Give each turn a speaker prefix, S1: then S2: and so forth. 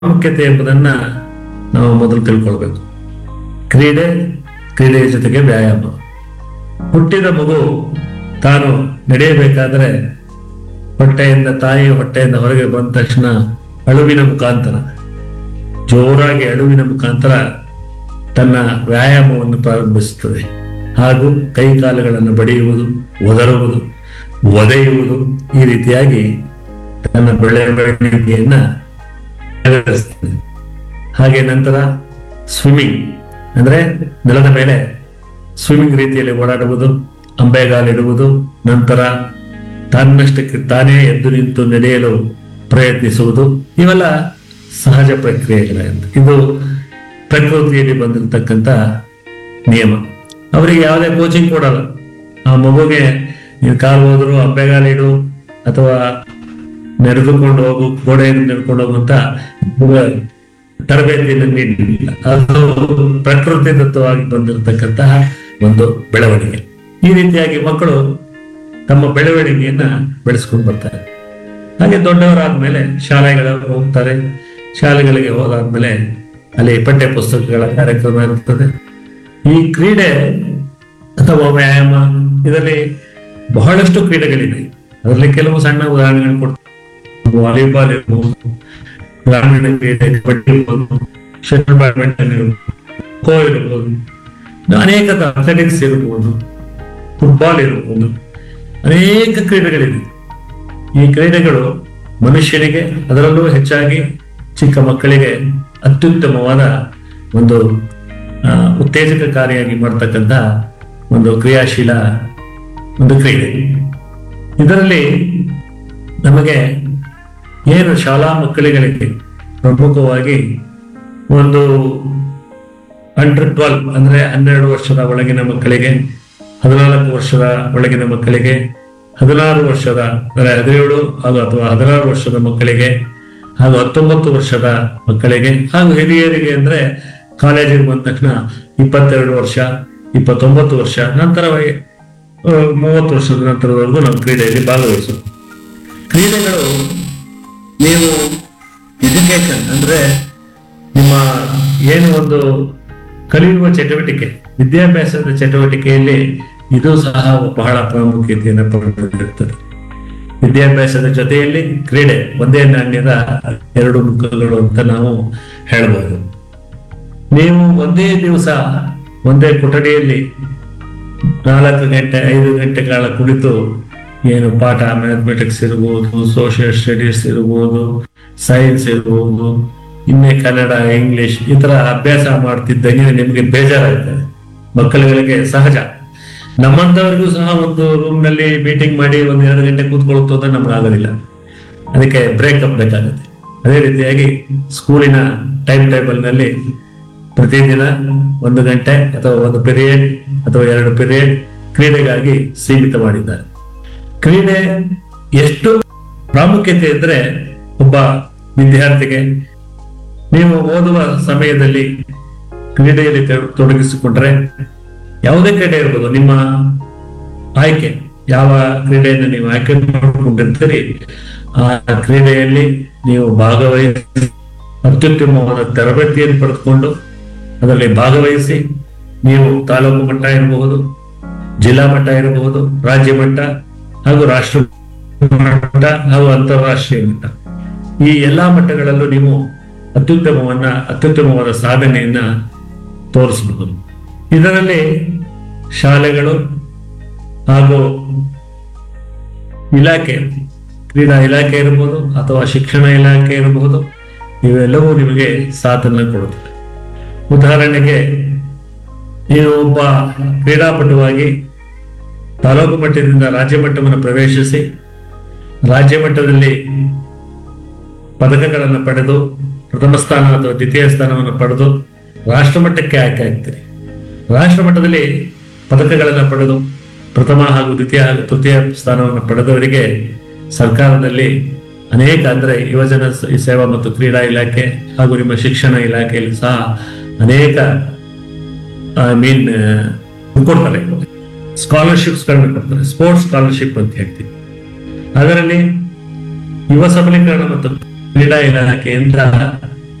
S1: ಪ್ರಾಮುಖ್ಯತೆ ಎಂಬುದನ್ನ ನಾವು ಮೊದಲು ತಿಳ್ಕೊಳ್ಬೇಕು ಕ್ರೀಡೆ ಕ್ರೀಡೆಯ ಜೊತೆಗೆ ವ್ಯಾಯಾಮ ಹುಟ್ಟಿದ ಮಗು ತಾನು ನಡೆಯಬೇಕಾದ್ರೆ ಹೊಟ್ಟೆಯಿಂದ ತಾಯಿ ಹೊಟ್ಟೆಯಿಂದ ಹೊರಗೆ ಬಂದ ತಕ್ಷಣ ಅಳುವಿನ ಮುಖಾಂತರ ಜೋರಾಗಿ ಅಳುವಿನ ಮುಖಾಂತರ ತನ್ನ ವ್ಯಾಯಾಮವನ್ನು ಪ್ರಾರಂಭಿಸುತ್ತದೆ ಹಾಗೂ ಕೈ ಕಾಲುಗಳನ್ನು ಬಡಿಯುವುದು ಒದರುವುದು ಒದೆಯುವುದು ಈ ರೀತಿಯಾಗಿ ತನ್ನ ಬೆಳವಣಿಗೆಯನ್ನ ನೆರವೇರಿಸ್ತದೆ ಹಾಗೆ ನಂತರ ಸ್ವಿಮ್ಮಿಂಗ್ ಅಂದ್ರೆ ನೆಲದ ಮೇಲೆ ಸ್ವಿಮ್ಮಿಂಗ್ ರೀತಿಯಲ್ಲಿ ಓಡಾಡುವುದು ಅಂಬೆಗಾಲಿಡುವುದು ನಂತರ ತನ್ನಷ್ಟಕ್ಕೆ ತಾನೇ ಎದ್ದು ನಿಂತು ನಡೆಯಲು ಪ್ರಯತ್ನಿಸುವುದು ಇವೆಲ್ಲ ಸಹಜ ಪ್ರಕ್ರಿಯೆಗಳಂತ ಇದು ಪ್ರಕೃತಿಯಲ್ಲಿ ಬಂದಿರತಕ್ಕಂತ ನಿಯಮ ಅವರಿಗೆ ಯಾವುದೇ ಕೋಚಿಂಗ್ ಕೊಡಲ್ಲ ಆ ಮಗುಗೆ ನೀವು ಕಾಲು ಹೋದ್ರು ಅಂಬೆಗಾಲಿಡು ಅಥವಾ ನೆರೆದುಕೊಂಡು ಹೋಗು ಗೋಡೆಯನ್ನು ನೆಡ್ಕೊಂಡು ಹೋಗುವಂತ ತರಬೇತಿಯನ್ನು ನೀಡಲಿಲ್ಲ ಅದು ಪ್ರಕೃತಿ ದತ್ತವಾಗಿ ಬಂದಿರತಕ್ಕಂತಹ ಒಂದು ಬೆಳವಣಿಗೆ ಈ ರೀತಿಯಾಗಿ ಮಕ್ಕಳು ತಮ್ಮ ಬೆಳವಣಿಗೆಯನ್ನ ಬೆಳೆಸ್ಕೊಂಡು ಬರ್ತಾರೆ ಹಾಗೆ ದೊಡ್ಡವರಾದ್ಮೇಲೆ ಶಾಲೆಗಳಿಗೆ ಹೋಗ್ತಾರೆ ಶಾಲೆಗಳಿಗೆ ಹೋದಾದ್ಮೇಲೆ ಅಲ್ಲಿ ಪಠ್ಯ ಪುಸ್ತಕಗಳ ಕಾರ್ಯಕ್ರಮ ಇರುತ್ತದೆ ಈ ಕ್ರೀಡೆ ಅಥವಾ ವ್ಯಾಯಾಮ ಇದರಲ್ಲಿ ಬಹಳಷ್ಟು ಕ್ರೀಡೆಗಳಿವೆ ಅದರಲ್ಲಿ ಕೆಲವು ಸಣ್ಣ ಉದಾಹರಣೆಗಳು ಕೊಡ್ತಾರೆ ವಾಲಿಬಾಲ್ ಇರ್ಬೋದು ಗ್ರಾಮೀಣ ಕ್ರೀಡೆ ಕಬಡ್ಡಿ ಇರ್ಬೋದು ಶಟಲ್ ಬ್ಯಾಡ್ಮಿಂಟನ್ ಇರ್ಬೋದು ಖೋ ಇರ್ಬೋದು ಇನ್ನು ಅನೇಕ ಅಥ್ಲೆಟಿಕ್ಸ್ ಇರ್ಬೋದು ಫುಟ್ಬಾಲ್ ಇರ್ಬೋದು ಅನೇಕ ಕ್ರೀಡೆಗಳಿವೆ ಈ ಕ್ರೀಡೆಗಳು ಮನುಷ್ಯನಿಗೆ ಅದರಲ್ಲೂ ಹೆಚ್ಚಾಗಿ ಚಿಕ್ಕ ಮಕ್ಕಳಿಗೆ ಅತ್ಯುತ್ತಮವಾದ ಒಂದು ಆ, ಉತ್ತೇಜಕಕಾರಿಯಾಗಿ ಮಾಡ್ತಕ್ಕಂಥ ಒಂದು ಕ್ರಿಯಾಶೀಲ ಒಂದು ಕ್ರೀಡೆ ಇದರಲ್ಲಿ ನಮಗೆ ಏನು ಶಾಲಾ ಮಕ್ಕಳಿಗಳಿಗೆ ಪ್ರಮುಖವಾಗಿ ಒಂದು ಅಂಡರ್ ಟ್ವೆಲ್ ಅಂದ್ರೆ ಹನ್ನೆರಡು ವರ್ಷದ ಒಳಗಿನ ಮಕ್ಕಳಿಗೆ ಹದಿನಾಲ್ಕು ವರ್ಷದ ಒಳಗಿನ ಮಕ್ಕಳಿಗೆ ಹದಿನಾರು ವರ್ಷದ ಅಂದರೆ ಹದಿನೇಳು ಹಾಗೂ ಅಥವಾ ಹದಿನಾರು ವರ್ಷದ ಮಕ್ಕಳಿಗೆ ಹಾಗೂ ಹತ್ತೊಂಬತ್ತು ವರ್ಷದ ಮಕ್ಕಳಿಗೆ ಹಾಗೂ ಹಿರಿಯರಿಗೆ ಅಂದ್ರೆ ಕಾಲೇಜಿಗೆ ಬಂದ ತಕ್ಷಣ ಇಪ್ಪತ್ತೆರಡು ವರ್ಷ ಇಪ್ಪತ್ತೊಂಬತ್ತು ವರ್ಷ ನಂತರ ವಯ- ಆ, ಮೂವತ್ತು ವರ್ಷದ ನಂತರದವರೆಗೂ ನಾವು ಕ್ರೀಡೆಯಲ್ಲಿ ಭಾಗವಹಿಸೋದು ಕ್ರೀಡೆಗಳು ನೀವು ಎಜುಕೇಶನ್ ಅಂದ್ರೆ ನಿಮ್ಮ ಏನು ಒಂದು ಕಲಿಯುವ ಚಟುವಟಿಕೆ ವಿದ್ಯಾಭ್ಯಾಸದ ಚಟುವಟಿಕೆಯಲ್ಲಿ ಇದು ಸಹ ಬಹಳ ಪ್ರಾಮುಖ್ಯತೆಯನ್ನು ಪಡೆದಿರುತ್ತದೆ ವಿದ್ಯಾಭ್ಯಾಸದ ಜೊತೆಯಲ್ಲಿ ಕ್ರೀಡೆ ಒಂದೇ ನಾಣ್ಯದ ಎರಡು ಮುಖಗಳು ಅಂತ ನಾವು ಹೇಳ್ಬೋದು ನೀವು ಒಂದೇ ದಿವಸ ಒಂದೇ ಕೊಠಡಿಯಲ್ಲಿ ನಾಲ್ಕು ಗಂಟೆ ಐದು ಗಂಟೆ ಕಾಲ ಕುಳಿತು ಏನು ಪಾಠ ಮ್ಯಾಥಮೆಟಿಕ್ಸ್ ಇರ್ಬೋದು ಸೋಷಿಯಲ್ ಸ್ಟಡೀಸ್ ಇರ್ಬೋದು ಸೈನ್ಸ್ ಇರ್ಬೋದು ಇನ್ನೇ ಕನ್ನಡ ಇಂಗ್ಲಿಷ್ ಈ ತರ ಅಭ್ಯಾಸ ಮಾಡ್ತಿದ್ದಂಗೆ ನಿಮಗೆ ಬೇಜಾರಾಗ್ತದೆ ಮಕ್ಕಳುಗಳಿಗೆ ಸಹಜ ನಮ್ಮಂತವರಿಗೂ ಸಹ ಒಂದು ರೂಮ್ ನಲ್ಲಿ ಮೀಟಿಂಗ್ ಮಾಡಿ ಒಂದ್ ಎರಡು ಗಂಟೆ ಕೂತ್ಕೊಳ್ಳುತ್ತೋ ಅಂದ್ರೆ ನಮ್ಗೆ ಆಗೋದಿಲ್ಲ ಅದಕ್ಕೆ ಬ್ರೇಕಪ್ ಬೇಕಾಗುತ್ತೆ ಅದೇ ರೀತಿಯಾಗಿ ಸ್ಕೂಲಿನ ಟೈಮ್ ಟೇಬಲ್ ನಲ್ಲಿ ಪ್ರತಿದಿನ ಒಂದು ಗಂಟೆ ಅಥವಾ ಒಂದು ಪಿರಿಯಡ್ ಅಥವಾ ಎರಡು ಪಿರಿಯಡ್ ಕ್ರೀಡೆಗಾಗಿ ಸೀಮಿತ ಮಾಡಿದ್ದಾರೆ ಕ್ರೀಡೆ ಎಷ್ಟು ಪ್ರಾಮುಖ್ಯತೆ ಇದ್ರೆ ಒಬ್ಬ ವಿದ್ಯಾರ್ಥಿಗೆ ನೀವು ಓದುವ ಸಮಯದಲ್ಲಿ ಕ್ರೀಡೆಯಲ್ಲಿ ತೊಡ- ತೊಡಗಿಸಿಕೊಂಡ್ರೆ ಯಾವುದೇ ಕ್ರೀಡೆ ಇರ್ಬೋದು ನಿಮ್ಮ ಆಯ್ಕೆ ಯಾವ ಕ್ರೀಡೆಯನ್ನು ನೀವು ಆಯ್ಕೆ ಮಾಡಿಕೊಂಡಿರ್ತೀರಿ ಆ ಕ್ರೀಡೆಯಲ್ಲಿ ನೀವು ಭಾಗವಹಿಸಿ ಅತ್ಯುತ್ತಮವಾದ ತರಬೇತಿಯನ್ನು ಪಡೆದುಕೊಂಡು ಅದರಲ್ಲಿ ಭಾಗವಹಿಸಿ ನೀವು ತಾಲೂಕು ಮಟ್ಟ ಇರಬಹುದು ಜಿಲ್ಲಾ ಮಟ್ಟ ಇರಬಹುದು ರಾಜ್ಯ ಮಟ್ಟ ಹಾಗೂ ರಾಷ್ಟ್ರ ಮಟ್ಟ ಹಾಗೂ ಅಂತಾರಾಷ್ಟ್ರೀಯ ಮಟ್ಟ ಈ ಎಲ್ಲಾ ಮಟ್ಟಗಳಲ್ಲೂ ನೀವು ಅತ್ಯುತ್ತಮವನ್ನ ಅತ್ಯುತ್ತಮವಾದ ಸಾಧನೆಯನ್ನ ತೋರಿಸಬಹುದು ಇದರಲ್ಲಿ ಶಾಲೆಗಳು ಹಾಗೂ ಇಲಾಖೆ ಕ್ರೀಡಾ ಇಲಾಖೆ ಇರಬಹುದು ಅಥವಾ ಶಿಕ್ಷಣ ಇಲಾಖೆ ಇರಬಹುದು ಇವೆಲ್ಲವೂ ನಿಮಗೆ ಸಾಥನ್ನ ಕೊಡುತ್ತದೆ ಉದಾಹರಣೆಗೆ ನೀವು ಒಬ್ಬ ಕ್ರೀಡಾಪಟುವಾಗಿ ತಾಲೂಕು ಮಟ್ಟದಿಂದ ರಾಜ್ಯ ಮಟ್ಟವನ್ನು ಪ್ರವೇಶಿಸಿ ರಾಜ್ಯ ಮಟ್ಟದಲ್ಲಿ ಪದಕಗಳನ್ನು ಪಡೆದು ಪ್ರಥಮ ಸ್ಥಾನ ಅಥವಾ ದ್ವಿತೀಯ ಸ್ಥಾನವನ್ನು ಪಡೆದು ರಾಷ್ಟ್ರ ಮಟ್ಟಕ್ಕೆ ಆಯ್ಕೆ ಆಗ್ತೀರಿ ರಾಷ್ಟ್ರ ಮಟ್ಟದಲ್ಲಿ ಪದಕಗಳನ್ನು ಪಡೆದು ಪ್ರಥಮ ಹಾಗೂ ದ್ವಿತೀಯ ಹಾಗೂ ತೃತೀಯ ಸ್ಥಾನವನ್ನು ಪಡೆದವರಿಗೆ ಸರ್ಕಾರದಲ್ಲಿ ಅನೇಕ ಅಂದ್ರೆ ಯುವಜನ ಸ- ಸೇವಾ ಮತ್ತು ಕ್ರೀಡಾ ಇಲಾಖೆ ಹಾಗೂ ನಿಮ್ಮ ಶಿಕ್ಷಣ ಇಲಾಖೆಯಲ್ಲಿ ಸಹ ಅನೇಕ ಐ ಮೀನ್ ಕೊಡ್ತಾರೆ ಸ್ಕಾಲರ್ಶಿಪ್ಸ್ ಕೊಡ್ತಾರೆ ಸ್ಪೋರ್ಟ್ಸ್ ಸ್ಕಾಲರ್ಶಿಪ್ ಅಂತ ಹೇಳ್ತೀವಿ ಅದರಲ್ಲಿ ಯುವ ಸಬಲೀಕರಣ ಮತ್ತು ಕ್ರೀಡಾ ಇಲಾಖೆಯಿಂದ